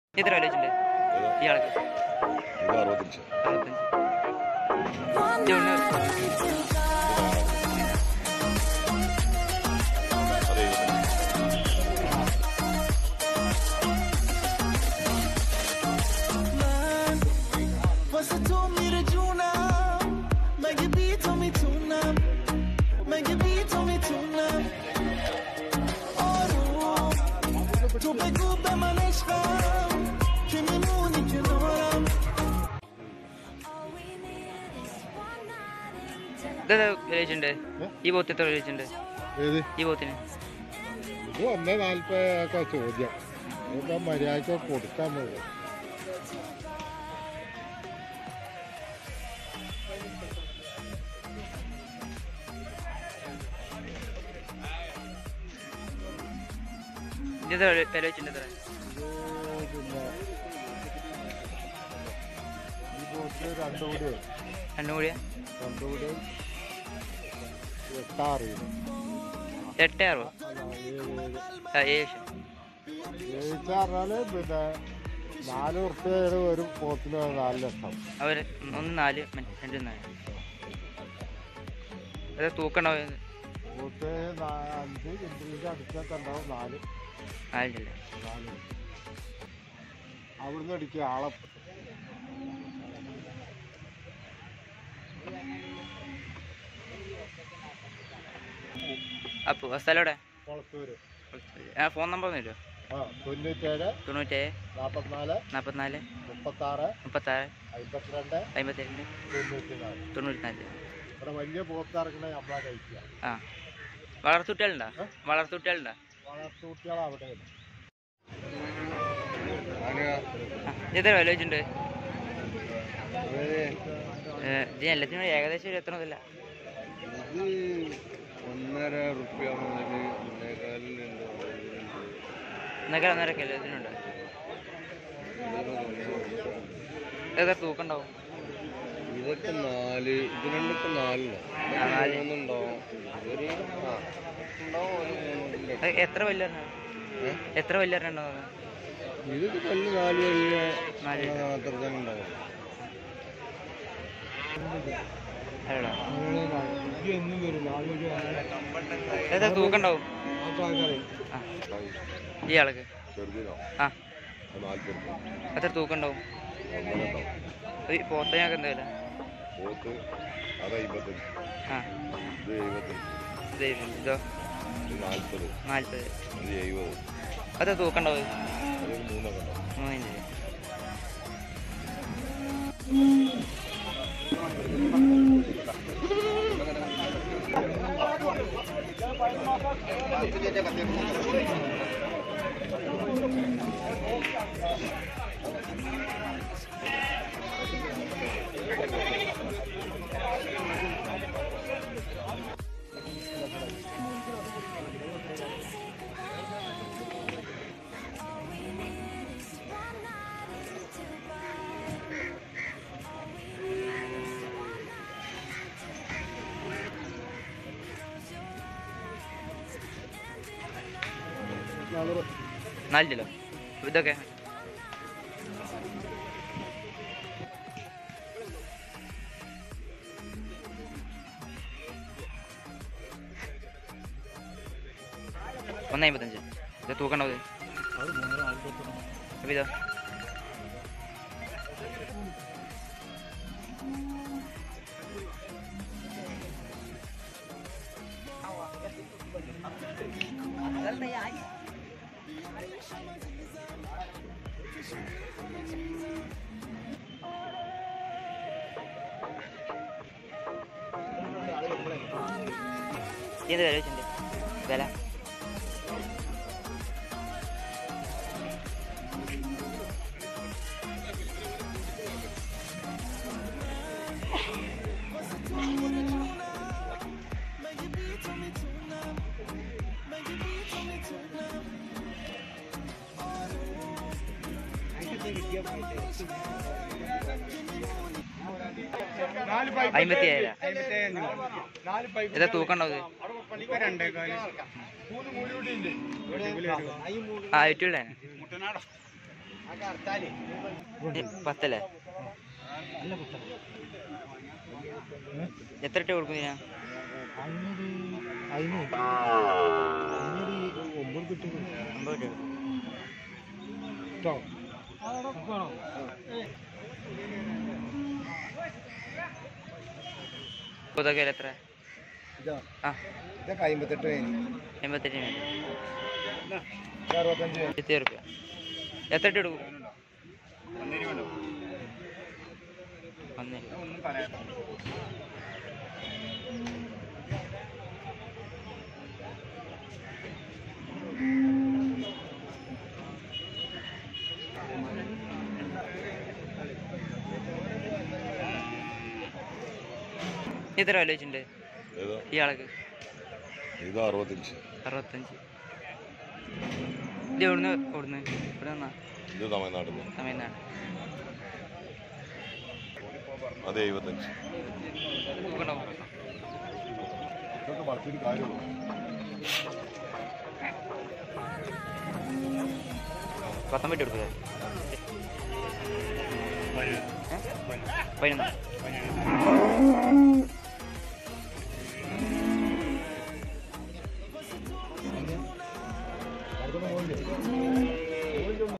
എത്ര വില വെച്ചിട്ടുണ്ട് ഇയാൾക്ക് ഇത് അറുപത്തഞ്ച് അറുപത്തഞ്ച് ഇതുകൊണ്ട് അത് എഴുപത്തഞ്ച് Você told me to tune up. Maggie B told me tune up. Maggie B told me tune up. Oro. Tu pegou da manesca. Que me mune que não ഇതെത്ര വില വെച്ചിട്ടുണ്ട് ഈ പോത്ത് എത്ര വില വെച്ചിട്ടുണ്ട് ഏത് ഈ പോത്തിന് ഇത് ഒന്നേ നാൽപ്പതൊക്കെ ചോദ്യം ഇപ്പൊ മര്യാദക്ക് കൊടുക്കാൻ പോകും ഇത് എത്ര വില വില വെച്ചിട്ടുണ്ട് എത്ര ഇത് പിന്നെ ഈ ബോട്ടിൽ രണ്ടു കൂടി രണ്ടും കൂടിയാ രണ്ടു കൂടി എട്ടാറ് കിലോ എട്ട് അറുപത് അല്ല ഏഴ് ഏഴ് ആ, ഏഴ് ലക്ഷം ജയിച്ച പറഞ്ഞാല് പിന്നെ നാല് ഉറുപ്പ്യ ഒരു പോത്തിന് നാല് ലക്ഷം അവർ ഒന്ന് നാല് മറ്റേ രണ്ട് നാല് അത് തൂക്കണ്ടാവും പോത്ത് നാ- അഞ്ച് കിൻഡലിന്റെ അടുത്തൊക്കെ ഉണ്ടാവും നാല് നാലിൻ്റെ നാല് അവിടുന്ന് അടിക്കുക ആളെ അപ്പോൾ സ്ഥലം എവിടെ കുളത്തൂര് ആ ഫോൺ നമ്പർ ഒന്ന് തരുമോ ആ തൊണ്ണൂറ്റേഴ് തൊണ്ണൂറ്റേഴ് നാൽപ്പത്തിനാല് നാൽപ്പത്തിനാല് മുപ്പത്താറ് മുപ്പത്താറ് അമ്പത്തിരണ്ട് അമ്പത്തിരണ്ട് തൊണ്ണൂറ്റിനാല് തൊണ്ണൂറ്റിനാല് ഇവിടെ വലിയ പോത്തിറക്കണ നമ്മളാ കഴിക്കുക ആ വളർത്തുട്ടികളുണ്ടോ വളർത്തുട്ടികളുണ്ടോ വളർത്തുകുട്ടികളെ അവിടെ ആ എത്ര വില വെച്ചിട്ടുണ്ട് ഏ, ഇത് എല്ലാത്തിനും ഏകദേശം ഒരു എത്ര മുതല ഇത് ഒന്നര റുപ്യ മുതൽ ഒന്നേകാലിലുണ്ട് എന്നൊക്കെ ഒന്നരൊക്കെ എല്ലാത്തിനുണ്ട് ഏതാ തൂക്കം ഉണ്ടാവും ഇതൊക്കെ നാല് ഇത് രണ്ടൊക്കെ നാലിനോ ആ, നാല്. മൂന്നുണ്ടാവും ഇതൊരു ആ ഉണ്ടാവും ഒരു മൂന്നില്ല അത് എത്ര വലിയ എത്ര വലിയ ഉണ്ടാവും ഇതൊക്കെ പല്ല് നാല് വലിയ നാല് അത്ര തന്നെ ഉണ്ടാവും അതെടാ എന്നും വരും ഏതാ തൂക്കം ഉണ്ടാവും ആ ഈ ആൾക്ക് ചെറുതിനോ ആ അത് നാൽപ്പത് റുപ്യ എത്ര തൂക്കം ഉണ്ടാവും ഒന്നര ഉണ്ടാവും ഈ പോത്തനൊക്കെ എന്താ വില പോത്ത് അത് അമ്പത്തഞ്ച് ആ ഇത് എഴുപത്തഞ്ച് ഇത് ഇതോ ഇത് നാൽപ്പത് നാൽപ്പത് ഇത് എഴുപത് എത്ര തൂക്കം ഉണ്ടാവും അതൊരു മൂന്നൊക്കെ ഉണ്ടാവും മൂന്നിൻ്റെ നാല് കിലോ ഇതൊക്കെ ഒന്ന് അമ്പത്തഞ്ച് ഇത് തൂക്കണ്ടത് അപ്പൊ ഇതോ ഇത് വില വെച്ചിട്ടുണ്ട് വില അമ്പത്തി ഏഴ് ഇതാ തൂക്കണ്ടത് ആ ആയിട്ടുള്ളേ ഇത് പത്തല്ലേ എത്ര ഇട്ട് കൊടുക്കുന്നതിനാ അതിനൊരു അതിന് അതിനൊരു ഒമ്പത് കിട്ടും അമ്പത് ഇട്ട് കേട്ടോ ഇതൊക്കെ എത്ര ഇതാ ആ ഇതൊക്കെ അമ്പത്തെട്ട് കഴിഞ്ഞു എൺപത്തെട്ട് ഇത് അറുപത്തഞ്ച് ഇരുപത്തി റുപ്യ എത്ര ഇട്ട് കൊടുക്കും ഒന്നേ എത്ര വില വെച്ചിട്ടുണ്ട് ഏതാ ഇയാൾക്ക് ഇത് അറുപത്തഞ്ച് അറുപത്തഞ്ച് ഇത് എവിടുന്ന് എവിടുന്ന് ഇവിടെ നിന്നാ ഇത് തമിഴ്നാട്ടിൽ നിന്ന് തമിഴ്നാട് അത് എഴുപത്തഞ്ച് തൂക്കണ്ടോ ഇതൊക്കെ വളർത്തിയിട്ട് കാര്യമുള്ളൂ പത്തൊമ്പത് എടുക്കുക പതിനൊന്ന്